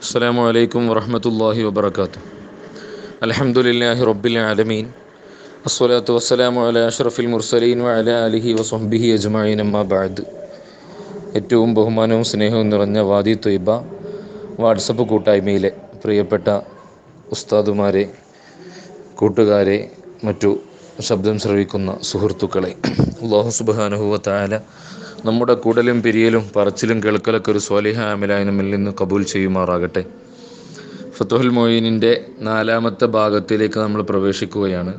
السلام عليكم ورحمة الله وبركاته الحمد لله رب العالمين الصلاة والسلام على أشرف المرسلين وعلى آله وصحبه أجمعين أما بعد ഏറ്റവും ബഹുമാനവും സ്നേഹവും നിറഞ്ഞ വാദി ത്വയ്ബ വാട്സപ്പ് കൂട്ടായ്മയിലെ പ്രിയപ്പെട്ട ഉസ്താദുമാരെ കൂട്ടുകാരെ മറ്റു ശബ്ദം ശ്രവിക്കുന്ന സുഹൃത്തുക്കളെ അള്ളാഹു സുബാനുഹുവ താല നമ്മുടെ കൂടലും പിരിയലും പറച്ചിലും കേൾക്കലൊക്കെ ഒരു സ്വാലിഹ ആമിലായ നമ്മിൽ നിന്ന് കബൂൽ ചെയ്യുമാറാകട്ടെ ഫത്തുഹുൽ മൊയ്നിൻ്റെ നാലാമത്തെ ഭാഗത്തിലേക്ക് നമ്മൾ പ്രവേശിക്കുകയാണ്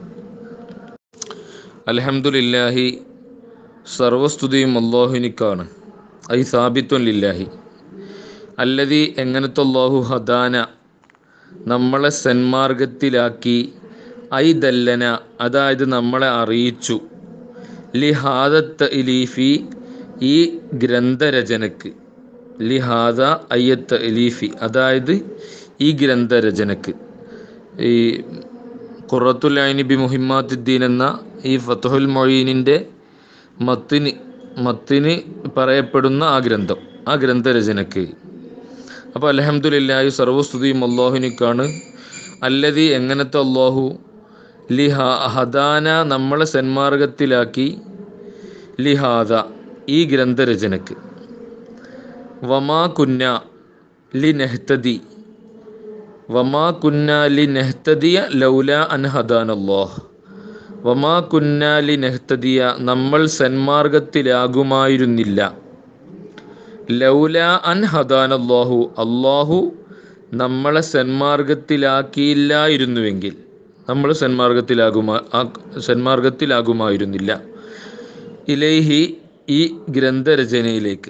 അലഹമുല്ലാഹി സർവസ്തുതിയും അള്ളാഹുനിക്കാണ് ഐ സാബിത്വൻ ലില്ലാഹി അല്ലതി എങ്ങനത്തെ അള്ളാഹു ഹദാന നമ്മളെ സന്മാർഗത്തിലാക്കി ഐ ദല്ലന അതായത് നമ്മളെ അറിയിച്ചു ലിഹാദത്ത് ഇലീഫി ഈ ഗ്രന്ഥരചനക്ക് ലിഹാദ അയ്യത്ത് ഇലീഫി അതായത് ഈ ഗ്രന്ഥരചനക്ക് ഈ ഖുറത്തുൽ ഐനി ബി മുഹിമ്മാത്തുദ്ദീൻ എന്ന ഈ ഫത്തുഹുൽ മൊയ്നിൻ്റെ മത്തിന് മത്തിന് പറയപ്പെടുന്ന ആ ഗ്രന്ഥം ആ ഗ്രന്ഥരചനക്ക് അപ്പോൾ അലഹമുല്ലാഹി സർവസ്തുതിയും അള്ളാഹുനിക്കാണ് അല്ലതി എങ്ങനത്തെ അള്ളാഹു ലിഹ ഹദാന നമ്മളെ സന്മാർഗത്തിലാക്കി ലിഹാദ ഈ ഗ്രന്ഥരചനക്ക് വമാ കുന്ന ലി നെഹ്തദി വമാ കുന്ന ലി നെഹ്തദിയ ലൗല അൻ ഹദാൻ അള്ളാഹ് വമാ കുന്ന ലി നെഹ്തദിയ നമ്മൾ സന്മാർഗത്തിലാകുമായിരുന്നില്ല ലൗല അൻ ഹദാൻ അള്ളാഹു അള്ളാഹു നമ്മളെ സന്മാർഗത്തിലാക്കിയില്ലായിരുന്നുവെങ്കിൽ നമ്മൾ സന്മാർഗത്തിലാകുമാ സന്മാർഗത്തിലാകുമായിരുന്നില്ല ഇലൈഹി ഈ ഗ്രന്ഥരചനയിലേക്ക്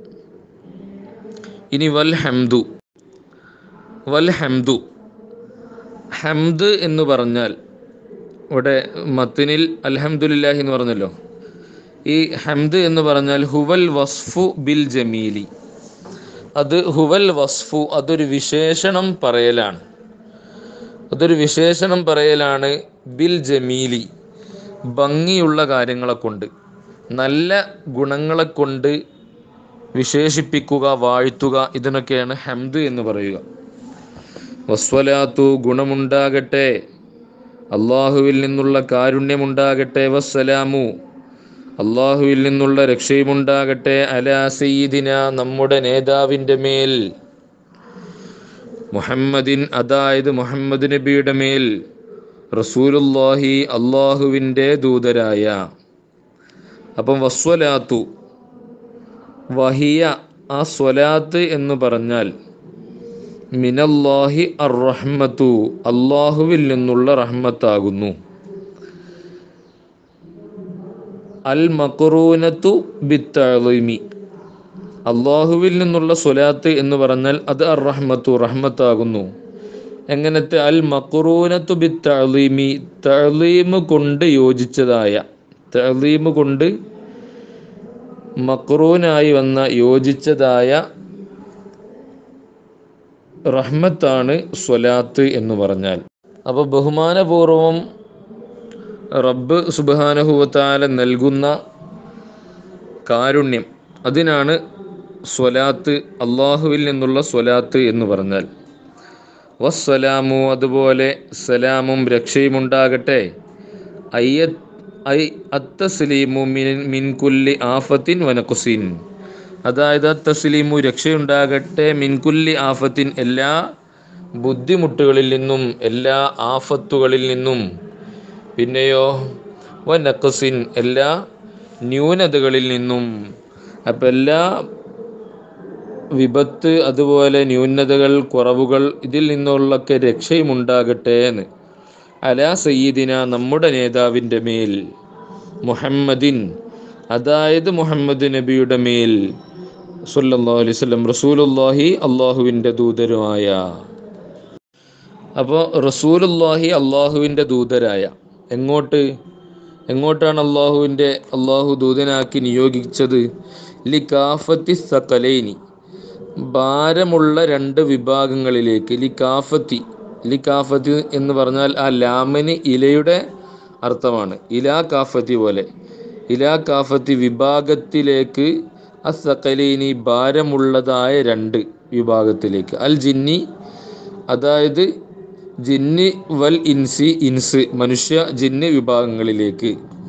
ഇനി വൽ ഹംദു വൽ ഹംദു ഹംദ് എന്ന് പറഞ്ഞാൽ ഇവിടെ മത്തിനിൽ അൽഹംദുലില്ലാഹി എന്ന് പറഞ്ഞല്ലോ ഈ ഹംദ് എന്ന് പറഞ്ഞാൽ ഹുവൽ വസ്ഫു ബിൽ ജമീലി അത് ഹുവൽ വസ്ഫു അതൊരു വിശേഷണം പറയലാണ് അതൊരു വിശേഷണം പറയലാണ് ബിൽ ജമീലി ഭംഗിയുള്ള കാര്യങ്ങളെ കൊണ്ട് നല്ല ഗുണങ്ങളെ കൊണ്ട് വിശേഷിപ്പിക്കുക വാഴ്ത്തുക ഇതിനൊക്കെയാണ് ഹംദ് എന്ന് പറയുക വസ്വലാത്തു ഗുണമുണ്ടാകട്ടെ അള്ളാഹുവിൽ നിന്നുള്ള കാരുണ്യമുണ്ടാകട്ടെ വസ്സലാമു അള്ളാഹുവിൽ നിന്നുള്ള രക്ഷയുമുണ്ടാകട്ടെ അലാ സയ്യിദിന നമ്മുടെ നേതാവിൻ്റെ മേൽ മുഹമ്മദിൻ അതായത് മുഹമ്മദ് നബിയുടെ മേൽ റസൂലുല്ലാഹി അള്ളാഹുവിൻ്റെ ദൂതരായ അപ്പം വസ്വലാത്തു വഹിയ ആ സ്വലാത്ത് എന്ന് പറഞ്ഞാൽ മിനല്ലാഹി അർ റഹ്മത്തു അള്ളാഹുവിൽ നിന്നുള്ള റഹ്മത്താകുന്നു അൽ മക്റൂനത്തു ബിത്തീമി അള്ളാഹുവിൽ നിന്നുള്ള സ്വലാത്ത് എന്ന് പറഞ്ഞാൽ അത് അർ റഹ്മത്തു റഹ്മത്താകുന്നു എങ്ങനത്തെ അൽ മക്റൂനത്തു ബി തളീമി തളീമ് കൊണ്ട് യോജിച്ചതായ തളീമ് കൊണ്ട് മക്റൂനായി വന്ന യോജിച്ചതായ റഹ്മത്താണ് സ്വലാത്ത് എന്ന് പറഞ്ഞാൽ അപ്പോൾ ബഹുമാനപൂർവം റബ്ബ് സുബാനഹുവത്താല നൽകുന്ന കാരുണ്യം അതിനാണ് സ്വലാത്ത് അള്ളാഹുവിൽ നിന്നുള്ള സ്വലാത്ത് എന്ന് പറഞ്ഞാൽ വസ്സലാമു അതുപോലെ സലാമും രക്ഷയും ഉണ്ടാകട്ടെ അയ്യ ഐ അത്തസ്ലീമു മിൻ മിൻകുല്ലി ആഫത്തിൻ വനക്കുസിൻ അതായത് തസ്ലീമു രക്ഷയുണ്ടാകട്ടെ മിൻകുല്ലി ആഫത്തിൻ എല്ലാ ബുദ്ധിമുട്ടുകളിൽ നിന്നും എല്ലാ ആഫത്തുകളിൽ നിന്നും പിന്നെയോ വ നക്കസിൻ എല്ലാ ന്യൂനതകളിൽ നിന്നും അപ്പം എല്ലാ വിപത്ത് അതുപോലെ ന്യൂനതകൾ കുറവുകൾ ഇതിൽ നിന്നുള്ളൊക്കെ രക്ഷയുമുണ്ടാകട്ടെ എന്ന് അലാ സയ്യിദിന നമ്മുടെ നേതാവിൻ്റെ മേൽ മുഹമ്മദിൻ അതായത് മുഹമ്മദ് നബിയുടെ മേൽ സല്ലല്ലാഹു അലൈഹി വസല്ലം റസൂലുള്ളാഹി അള്ളാഹുവിൻ്റെ ദൂതരുമായ അപ്പോൾ റസൂലുള്ളാഹി അള്ളാഹുവിൻ്റെ ദൂതരായ എങ്ങോട്ട് എങ്ങോട്ടാണ് അള്ളാഹുവിൻ്റെ അള്ളാഹു ദൂതനാക്കി നിയോഗിച്ചത് ലി കാഫത്തി സക്കലൈനി ഭാരമുള്ള രണ്ട് വിഭാഗങ്ങളിലേക്ക് ലി കാഫത്തി ലി കാഫത്തി എന്ന് പറഞ്ഞാൽ ആ ലാമന് ഇലയുടെ അർത്ഥമാണ് ഇലാ കാഫത്തി പോലെ ഇലാ കാഫത്തി വിഭാഗത്തിലേക്ക് അസക്കലീനി ഭാരമുള്ളതായ രണ്ട് വിഭാഗത്തിലേക്ക് അൽ ജിന്നി അതായത് ജിന്നി വൽ ഇൻസി ഇൻസ് മനുഷ്യ ജിന്ന് വിഭാഗങ്ങളിലേക്ക്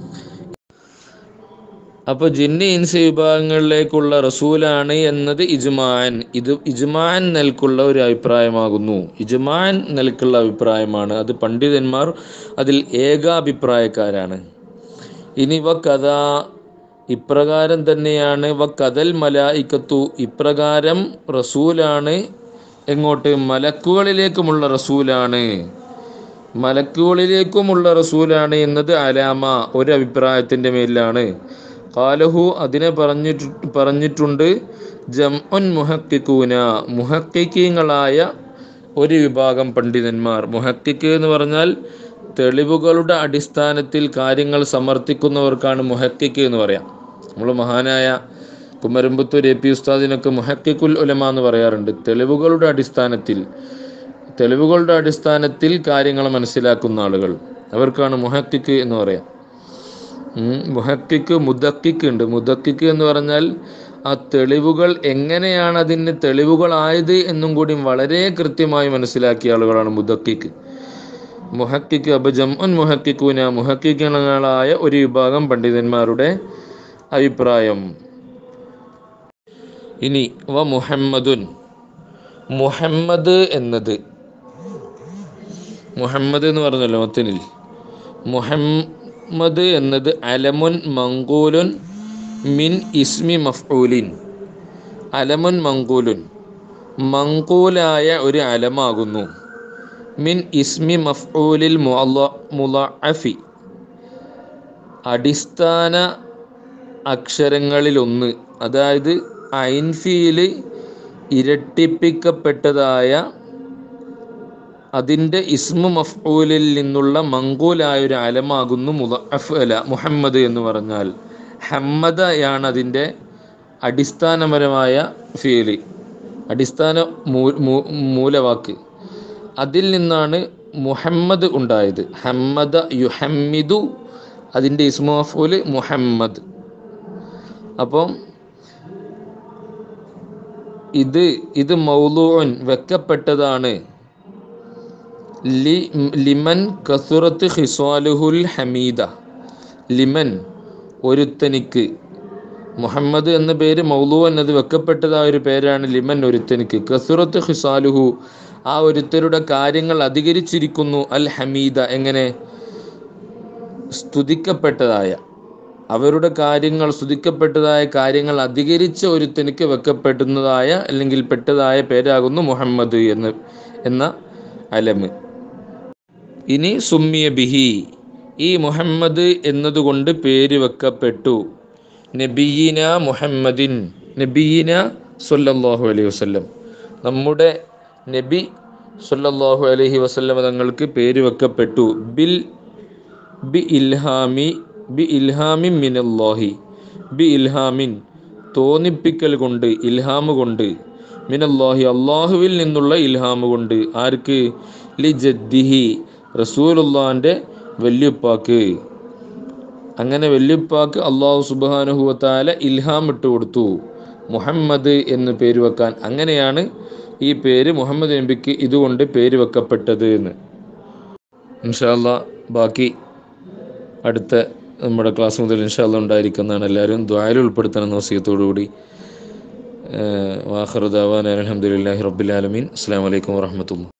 അപ്പോൾ ജിന്ന് ഇൻസ് വിഭാഗങ്ങളിലേക്കുള്ള റസൂലാണ് എന്നത് ഇജ്മാൻ ഇത് ഇജ്മാൻ നിലക്കുള്ള ഒരു അഭിപ്രായമാകുന്നു ഇജ്മാൻ നിലക്കുള്ള അഭിപ്രായമാണ് അത് പണ്ഡിതന്മാർ അതിൽ ഏകാഭിപ്രായക്കാരാണ് ഇനി വ കഥ ഇപ്രകാരം തന്നെയാണ് വ കഥൽ മലായിക്കത്തു ഇപ്രകാരം റസൂലാണ് എങ്ങോട്ട് മലക്കുകളിലേക്കുമുള്ള റസൂലാണ് മലക്കുകളിലേക്കുമുള്ള റസൂലാണ് എന്നത് അലാമ ഒരു അഭിപ്രായത്തിൻ്റെ മേലിലാണ് കാലഹു അതിനെ പറഞ്ഞിട്ട് പറഞ്ഞിട്ടുണ്ട് ജം ഉൻ മുഹക്കിക്കൂന മുഹക്കിക്കീങ്ങളായ ഒരു വിഭാഗം പണ്ഡിതന്മാർ മുഹക്കിക്ക് എന്ന് പറഞ്ഞാൽ തെളിവുകളുടെ അടിസ്ഥാനത്തിൽ കാര്യങ്ങൾ സമർത്ഥിക്കുന്നവർക്കാണ് മുഹക്കിക്ക് എന്ന് പറയാം നമ്മൾ മഹാനായ കുമരമ്പത്തൂർ എ പി ഉസ്താദിനൊക്കെ മുഹക്കിക്കുൽ ഉലമ എന്ന് പറയാറുണ്ട് തെളിവുകളുടെ അടിസ്ഥാനത്തിൽ തെളിവുകളുടെ അടിസ്ഥാനത്തിൽ കാര്യങ്ങൾ മനസ്സിലാക്കുന്ന ആളുകൾ അവർക്കാണ് മുഹക്കിക്ക് എന്ന് പറയാം മുഹക്കിക്ക് മുദക്കിക്ക് ഉണ്ട് മുദക്കിക്ക് എന്ന് പറഞ്ഞാൽ ആ തെളിവുകൾ എങ്ങനെയാണ് അതിന് തെളിവുകളായത് എന്നും കൂടി വളരെ കൃത്യമായി മനസ്സിലാക്കിയ ആളുകളാണ് മുദക്കിക്ക് മുഹക്കിക്ക് അപ്പൊ ജംഉൻ മുഹക്കിക്കൂന മുഹക്കിക്കുകളായ ഒരു വിഭാഗം പണ്ഡിതന്മാരുടെ അഭിപ്രായം ഇനി വ മുഹമ്മദുൻ മുഹമ്മദ് എന്നത് മുഹമ്മദ് എന്ന് പറഞ്ഞല്ലോ മത്തിനിൽ മുഹമ്മദ് എന്നത് അലമുൻ മങ്കൂലുൻ മിൻ ഇസ്മി മഫ്ഊലിൻ അലമുൻ മങ്കൂലുൻ മങ്കൂലായ ഒരു അലമാകുന്നു മിൻ ഇസ്മി മഫ്ഊലിൽ മുളഅഫി അടിസ്ഥാന അക്ഷരങ്ങളിലൊന്ന് അതായത് ഐൻഫിയിൽ ഇരട്ടിപ്പിക്കപ്പെട്ടതായ അതിൻ്റെ ഇസ്മു മഫ്ഊലിൽ നിന്നുള്ള മങ്കൂലായ ഒരു അലമാകുന്നു മുളഅഫ് അല മുഹമ്മദ് എന്ന് പറഞ്ഞാൽ ഹമ്മദയാണ് അതിൻ്റെ അടിസ്ഥാനപരമായ ഫീല് അടിസ്ഥാന മൂലവാക്ക് അതിൽ നിന്നാണ് മുഹമ്മദ് ഉണ്ടായത് ഹമ്മദ യുഹമ്മിദു അതിൻ്റെ ഇസ്മു മഫ്ഊല് മുഹമ്മദ് അപ്പം ഇത് ഇത് മൗലൂൻ വെക്കപ്പെട്ടതാണ് ലി ലിമൻ കസുറത്ത് ഹിസ്വാലുഹുൽ ഹമീദ ലിമൻ ഒരുത്തനിക്ക് മുഹമ്മദ് എന്ന പേര് മൗലു എന്നത് വെക്കപ്പെട്ടതായ ഒരു പേരാണ് ലിമൻ ഒരുത്തനിക്ക് കസുറത്ത് ഹിസാലുഹു ആ ഒരുത്തരുടെ കാര്യങ്ങൾ അധികരിച്ചിരിക്കുന്നു അൽ ഹമീദ എങ്ങനെ സ്തുതിക്കപ്പെട്ടതായ അവരുടെ കാര്യങ്ങൾ സ്തുതിക്കപ്പെട്ടതായ കാര്യങ്ങൾ അധികരിച്ച ഒരുത്തനിക്ക് വെക്കപ്പെടുന്നതായ അല്ലെങ്കിൽ പെട്ടതായ പേരാകുന്നു മുഹമ്മദ് എന്ന് എന്ന അലമ് ഇനി സുമ്മിയ ബിഹി ഈ മുഹമ്മദ് എന്നതുകൊണ്ട് പേര് വെക്കപ്പെട്ടു നബിയിന മുഹമ്മദിൻ നബിയിന സൊല്ലാഹു അലൈഹി വസ്ല്ലം നമ്മുടെ നബി സൊല്ലാഹു അലൈഹി വസ്ല്ലം തങ്ങൾക്ക് പേര് വെക്കപ്പെട്ടു ബിൽ ബി ഇൽഹാമി ബി ഇൽഹാമിൻ മിനല്ലാഹി ബി ഇൽഹാമിൻ തോന്നിപ്പിക്കൽ കൊണ്ട് ഇൽഹാമ് കൊണ്ട് മിനല്ലാഹി അള്ളാഹുവിൽ നിന്നുള്ള ഇൽഹാമ് കൊണ്ട് ആർക്ക് ലി ജദ്ദിഹി റസൂലുള്ളാൻ്റെ വല്യുപ്പാക്ക് അങ്ങനെ വല്യുപ്പാക്ക് അള്ളാഹു സുബാനുഹുവത്താല ഇൽഹാം ഇട്ട് കൊടുത്തു മുഹമ്മദ് എന്ന് പേര് വെക്കാൻ അങ്ങനെയാണ് ഈ പേര് മുഹമ്മദ് നബിക്ക് ഇതുകൊണ്ട് പേര് വെക്കപ്പെട്ടത് എന്ന് ഇൻഷാല്ല ബാക്കി അടുത്ത നമ്മുടെ ക്ലാസ് മുതൽ ഇൻഷാല്ല ഉണ്ടായിരിക്കുന്നതാണ് എല്ലാവരും ദ്വായിൽ ഉൾപ്പെടുത്തണം നസീയത്തോടുകൂടി വാഹറുദാവാൻ അലഹമുല്ലാഹി റബ്ബുലാലമീൻ അസ്സാം വലൈക്കും വാഹമത്തുള്ള